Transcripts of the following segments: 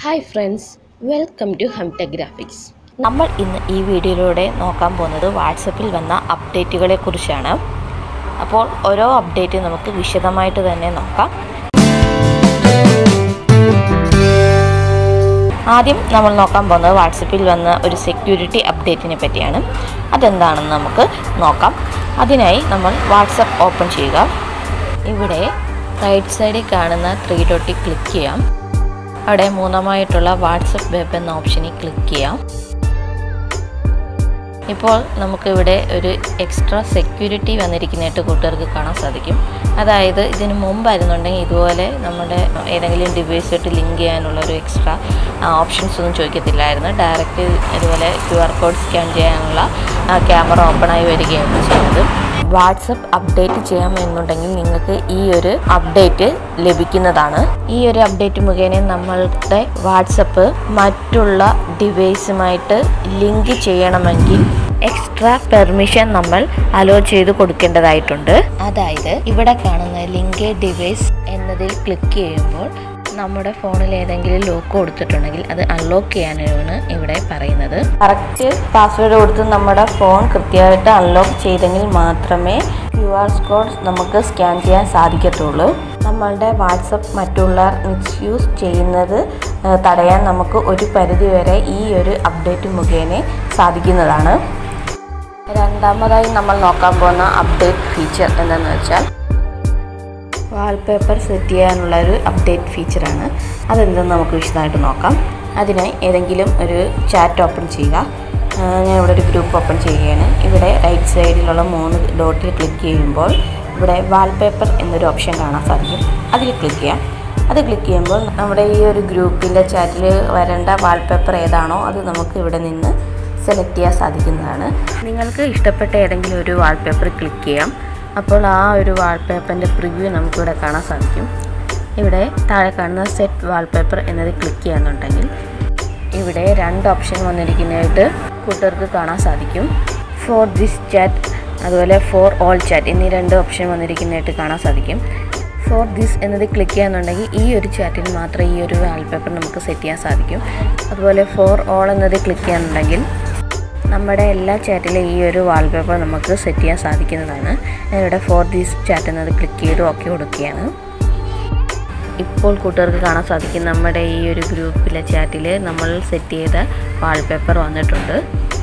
hi friends welcome to Humtech graphics നമ്മൾ ഇന്ന് ഈ വീഡിയോയിലൂടെ നോക്കാൻ പോകുന്നത് വാട്സപ്പിൽ വന്ന അപ്ഡേറ്റുകളെ കുറിച്ചാണ് അപ്പോൾ ഓരോ അപ്ഡേറ്റ് നമുക്ക് വിശദമായിട്ട് തന്നെ നോക്കാം ആദ്യം നമ്മൾ നോക്കാൻ പോകുന്നത് വാട്സപ്പിൽ വന്ന ഒരു സെക്യൂരിറ്റി അപ്ഡേറ്റിനെ പറ്റിയാണ് അതെന്താണെന്ന് നമുക്ക് നോക്കാം അതിനായി നമ്മൾ വാട്സപ്പ് ഓപ്പൺ ചെയ്യുക ഇവിടെ റൈറ്റ് സൈഡിൽ കാണുന്ന ത്രീ ഡോട്ടിൽ ക്ലിക്ക് ചെയ്യാം അവിടെ മൂന്നാമായിട്ടുള്ള വാട്സപ്പ് വെബ് എന്ന ഓപ്ഷനിൽ ക്ലിക്ക് ചെയ്യാം ഇപ്പോൾ നമുക്കിവിടെ ഒരു എക്സ്ട്രാ സെക്യൂരിറ്റി വന്നിരിക്കുന്നതായിട്ട് കൂട്ടുകാർക്ക് കാണാൻ സാധിക്കും അതായത് ഇതിന് മുമ്പായിരുന്നുണ്ടെങ്കിൽ ഇതുപോലെ നമ്മുടെ ഏതെങ്കിലും ഡിവൈസായിട്ട് ലിങ്ക് ചെയ്യാനുള്ള ഒരു എക്സ്ട്രാ ഓപ്ഷൻസ് ഒന്നും ചോദിക്കത്തില്ലായിരുന്നു ഡയറക്റ്റ് ഇതുപോലെ ക്യു ആർ കോഡ് സ്കാൻ ചെയ്യാനുള്ള ക്യാമറ ഓപ്പണായി വരികയാണ് ചെയ്യുന്നത് വാട്സപ്പ് അപ്ഡേറ്റ് ചെയ്യാമെന്നുണ്ടെങ്കിൽ നിങ്ങൾക്ക് ഈ ഒരു അപ്ഡേറ്റ് ലഭിക്കുന്നതാണ് ഈ ഒരു അപ്ഡേറ്റ് മുഖേന നമ്മളുടെ വാട്സപ്പ് മറ്റുള്ള ഡിവൈസുമായിട്ട് ലിങ്ക് ചെയ്യണമെങ്കിൽ എക്സ്ട്രാ പെർമിഷൻ നമ്മൾ അലോ ചെയ്ത് കൊടുക്കേണ്ടതായിട്ടുണ്ട് അതായത് ഇവിടെ കാണുന്ന ലിങ്ക് ഡിവൈസ് എന്നതിൽ ക്ലിക്ക് ചെയ്യുമ്പോൾ നമ്മുടെ ഫോണിൽ ഏതെങ്കിലും ലോക്ക് കൊടുത്തിട്ടുണ്ടെങ്കിൽ അത് അൺലോക്ക് ചെയ്യാനാണ് ഇവിടെ പറയുന്നത് കറക്റ്റ് പാസ്വേഡ് കൊടുത്ത് നമ്മുടെ ഫോൺ കൃത്യമായിട്ട് അൺലോക്ക് ചെയ്തെങ്കിൽ മാത്രമേ ക്യു ആർ കോഡ് നമുക്ക് സ്കാൻ ചെയ്യാൻ സാധിക്കത്തുള്ളൂ നമ്മളുടെ വാട്സപ്പ് മറ്റുള്ളവർ മിസ്യൂസ് ചെയ്യുന്നത് തടയാൻ നമുക്ക് ഒരു പരിധിവരെ ഈ ഒരു അപ്ഡേറ്റ് മുഖേന സാധിക്കുന്നതാണ് രണ്ടാമതായി നമ്മൾ നോക്കാൻ പോകുന്ന അപ്ഡേറ്റ് ഫീച്ചർ എന്തെന്ന് വെച്ചാൽ വാൾപേപ്പർ സെറ്റ് ചെയ്യാനുള്ള ഒരു അപ്ഡേറ്റ് ഫീച്ചറാണ് അതെന്തെന്ന് നമുക്ക് വിശദമായിട്ട് നോക്കാം അതിനായി ഏതെങ്കിലും ഒരു ചാറ്റ് ഓപ്പൺ ചെയ്യുക ഞാൻ ഇവിടെ ഒരു ഗ്രൂപ്പ് ഓപ്പൺ ചെയ്യുകയാണ് ഇവിടെ റൈറ്റ് സൈഡിലുള്ള മൂന്ന് ഡോട്ടിൽ ക്ലിക്ക് ചെയ്യുമ്പോൾ ഇവിടെ വാൾപേപ്പർ എന്നൊരു ഓപ്ഷൻ കാണാൻ സാധിക്കും അതിൽ ക്ലിക്ക് ചെയ്യാം അത് ക്ലിക്ക് ചെയ്യുമ്പോൾ നമ്മുടെ ഈ ഒരു ഗ്രൂപ്പിൻ്റെ ചാറ്റിൽ വരേണ്ട വാൾപേപ്പർ ഏതാണോ അത് നമുക്ക് ഇവിടെ നിന്ന് സെലക്ട് ചെയ്യാൻ സാധിക്കുന്നതാണ് നിങ്ങൾക്ക് ഇഷ്ടപ്പെട്ട ഏതെങ്കിലും ഒരു വാൾപേപ്പർ ക്ലിക്ക് ചെയ്യാം അപ്പോൾ ആ ഒരു വാൾപേപ്പറിൻ്റെ പ്രിവ്യൂ നമുക്കിവിടെ കാണാൻ സാധിക്കും ഇവിടെ താഴെ കാണുന്ന സെറ്റ് വാൾപേപ്പർ എന്നത് ക്ലിക്ക് ചെയ്യാന്നുണ്ടെങ്കിൽ ഇവിടെ രണ്ട് ഓപ്ഷൻ വന്നിരിക്കുന്നതായിട്ട് കൂട്ടുകാർക്ക് കാണാൻ സാധിക്കും ഫോർ ദിസ് ചാറ്റ് അതുപോലെ ഫോർ ഓൾ ചാറ്റ് എന്നീ രണ്ട് ഓപ്ഷൻ വന്നിരിക്കുന്നതായിട്ട് കാണാൻ സാധിക്കും ഫോർ ദിസ് എന്നത് ക്ലിക്ക് ചെയ്യാന്നുണ്ടെങ്കിൽ ഈ ഒരു ചാറ്റിൽ മാത്രമേ ഈ ഒരു വാൾപേപ്പർ നമുക്ക് സെറ്റ് ചെയ്യാൻ സാധിക്കും അതുപോലെ ഫോർ ഓൾ എന്നത് ക്ലിക്ക് ചെയ്യാന്നുണ്ടെങ്കിൽ നമ്മുടെ എല്ലാ ചാറ്റിലും ഈ ഒരു വാൾപേപ്പർ നമുക്ക് സെറ്റ് ചെയ്യാൻ സാധിക്കുന്നതാണ് ഞാനിവിടെ ഫോർ ദീസ് ചാറ്റ് എന്നത് ക്ലിക്ക് ചെയ്ത് ഓക്കെ കൊടുക്കുകയാണ് ഇപ്പോൾ കൂട്ടുകാർക്ക് കാണാൻ സാധിക്കും നമ്മുടെ ഈ ഒരു ഗ്രൂപ്പിലെ ചാറ്റിൽ നമ്മൾ സെറ്റ് ചെയ്ത വാൾപേപ്പർ വന്നിട്ടുണ്ട്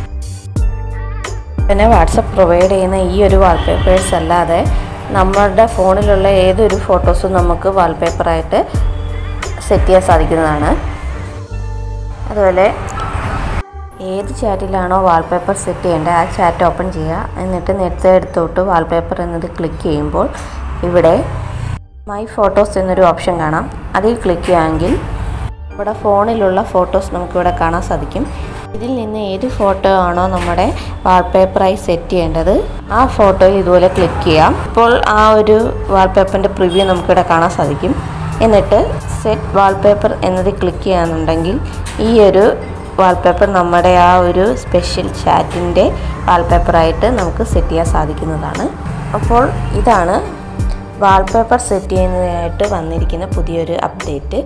പിന്നെ വാട്സപ്പ് പ്രൊവൈഡ് ചെയ്യുന്ന ഈ ഒരു വാൾപേപ്പേഴ്സ് അല്ലാതെ നമ്മളുടെ ഫോണിലുള്ള ഏതൊരു ഫോട്ടോസും നമുക്ക് വാൾപേപ്പറായിട്ട് സെറ്റ് ചെയ്യാൻ സാധിക്കുന്നതാണ് അതുപോലെ ഏത് ചാറ്റിലാണോ വാൾപേപ്പർ സെറ്റ് ചെയ്യേണ്ടത് ആ ചാറ്റ് ഓപ്പൺ ചെയ്യുക എന്നിട്ട് നേരത്തെ എടുത്തോട്ട് വാൾപേപ്പർ എന്നത് ക്ലിക്ക് ചെയ്യുമ്പോൾ ഇവിടെ മൈ ഫോട്ടോസ് എന്നൊരു ഓപ്ഷൻ കാണാം അതിൽ ക്ലിക്ക് ചെയ്യുമെങ്കിൽ ഇവിടെ ഫോണിലുള്ള ഫോട്ടോസ് നമുക്കിവിടെ കാണാൻ സാധിക്കും ഇതിൽ നിന്ന് ഏത് ഫോട്ടോ ആണോ നമ്മുടെ വാൾപേപ്പറായി സെറ്റ് ചെയ്യേണ്ടത് ആ ഫോട്ടോയിൽ ഇതുപോലെ ക്ലിക്ക് ചെയ്യാം ഇപ്പോൾ ആ ഒരു വാൾപേപ്പറിൻ്റെ പ്രിവ്യൂ നമുക്കിവിടെ കാണാൻ സാധിക്കും എന്നിട്ട് സെറ്റ് വാൾപേപ്പർ എന്നത് ക്ലിക്ക് ചെയ്യാന്നുണ്ടെങ്കിൽ ഈ ഒരു വാൾപേപ്പർ നമ്മുടെ ആ ഒരു സ്പെഷ്യൽ ചാറ്റിൻ്റെ വാൾപേപ്പറായിട്ട് നമുക്ക് സെറ്റ് ചെയ്യാൻ സാധിക്കുന്നതാണ് അപ്പോൾ ഇതാണ് വാൾപേപ്പർ സെറ്റ് ചെയ്യുന്നതിനായിട്ട് വന്നിരിക്കുന്ന പുതിയൊരു അപ്ഡേറ്റ്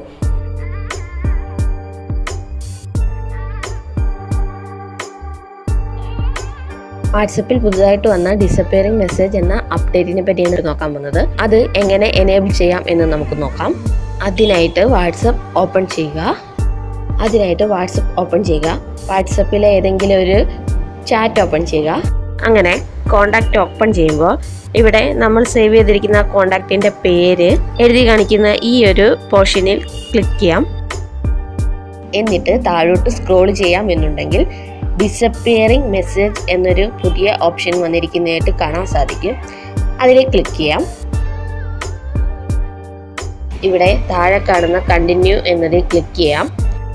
വാട്സപ്പിൽ പുതുതായിട്ട് വന്ന ഡിസപ്പിയറിംഗ് മെസ്സേജ് എന്ന അപ്ഡേറ്റിനെ പറ്റിയാണ് നോക്കാൻ പോകുന്നത് അത് എങ്ങനെ എനേബിൾ ചെയ്യാം എന്ന് നമുക്ക് നോക്കാം അതിനായിട്ട് വാട്സപ്പ് ഓപ്പൺ ചെയ്യുക അതിനായിട്ട് വാട്സപ്പ് ഓപ്പൺ ചെയ്യുക വാട്സപ്പിലെ ഏതെങ്കിലും ഒരു ചാറ്റ് ഓപ്പൺ ചെയ്യുക അങ്ങനെ കോണ്ടാക്റ്റ് ഓപ്പൺ ചെയ്യുമ്പോൾ ഇവിടെ നമ്മൾ സേവ് ചെയ്തിരിക്കുന്ന കോണ്ടാക്റ്റിൻ്റെ പേര് എഴുതി കാണിക്കുന്ന ഈ ഒരു പോർഷനിൽ ക്ലിക്ക് ചെയ്യാം എന്നിട്ട് താഴോട്ട് സ്ക്രോൾ ചെയ്യാം എന്നുണ്ടെങ്കിൽ ഡിസപ്പിയറിംഗ് മെസ്സേജ് എന്നൊരു പുതിയ ഓപ്ഷൻ വന്നിരിക്കുന്നതായിട്ട് കാണാൻ സാധിക്കും അതിൽ ക്ലിക്ക് ചെയ്യാം ഇവിടെ താഴെ കാണുന്ന കണ്ടിന്യൂ എന്നതിൽ ക്ലിക്ക് ചെയ്യാം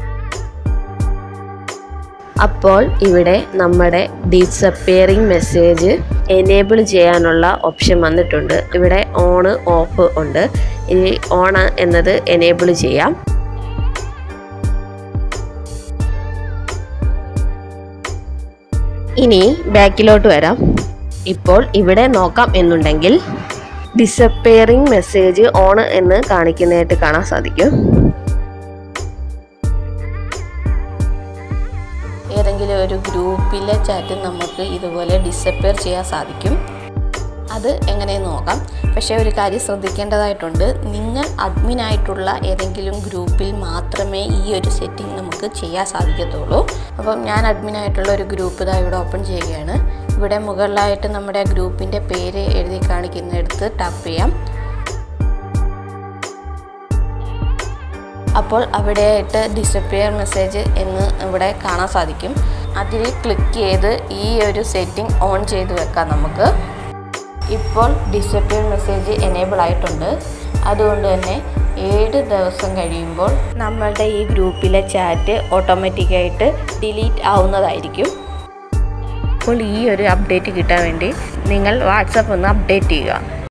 അപ്പോൾ ഇവിടെ നമ്മുടെ ഡിസപ്പിയറിംഗ് മെസ്സേജ് എനേബിൾ ചെയ്യാനുള്ള ഓപ്ഷൻ വന്നിട്ടുണ്ട് ഇവിടെ ഓണ് ഓഫ് ഉണ്ട് ഇനി ഓൺ എന്നത് എനേബിൾ ചെയ്യാം ഇനി ബാക്കിലോട്ട് വരാം ഇപ്പോൾ ഇവിടെ നോക്കാം എന്നുണ്ടെങ്കിൽ ഡിസപ്പിയറിംഗ് മെസ്സേജ് ഓൺ എന്ന് കാണിക്കുന്നതായിട്ട് കാണാൻ സാധിക്കും ഏതെങ്കിലും ഒരു ഗ്രൂപ്പിലെ ചാറ്റ് നമുക്ക് ഇതുപോലെ ഡിസപ്പിയർ ചെയ്യാൻ സാധിക്കും അത് എങ്ങനെയെന്ന് നോക്കാം പക്ഷേ ഒരു കാര്യം ശ്രദ്ധിക്കേണ്ടതായിട്ടുണ്ട് നിങ്ങൾ അഡ്മിൻ ആയിട്ടുള്ള ഏതെങ്കിലും ഗ്രൂപ്പിൽ മാത്രമേ ഈ ഒരു സെറ്റിംഗ് നമുക്ക് ചെയ്യാൻ സാധിക്കത്തുള്ളൂ അപ്പം ഞാൻ അഡ്മിൻ ആയിട്ടുള്ള ഒരു ഗ്രൂപ്പ് ഇതാ ഇവിടെ ഓപ്പൺ ചെയ്യുകയാണ് ഇവിടെ മുകളിലായിട്ട് നമ്മുടെ ഗ്രൂപ്പിൻ്റെ പേര് എഴുതി കാണിക്കുന്നിടത്ത് ടാപ്പ് ചെയ്യാം അപ്പോൾ അവിടെയായിട്ട് ഡിസപ്പിയർ മെസ്സേജ് എന്ന് ഇവിടെ കാണാൻ സാധിക്കും അതിൽ ക്ലിക്ക് ചെയ്ത് ഈ ഒരു സെറ്റിംഗ് ഓൺ ചെയ്ത് വെക്കാം നമുക്ക് ഇപ്പോൾ ഡിസപ്പിയർ മെസ്സേജ് എനേബിൾ ആയിട്ടുണ്ട് അതുകൊണ്ട് തന്നെ ഏഴ് ദിവസം കഴിയുമ്പോൾ നമ്മളുടെ ഈ ഗ്രൂപ്പിലെ ചാറ്റ് ഓട്ടോമാറ്റിക്കായിട്ട് ഡിലീറ്റ് ആവുന്നതായിരിക്കും അപ്പോൾ ഈ ഒരു അപ്ഡേറ്റ് കിട്ടാൻ വേണ്ടി നിങ്ങൾ വാട്സപ്പ് ഒന്ന് അപ്ഡേറ്റ് ചെയ്യുക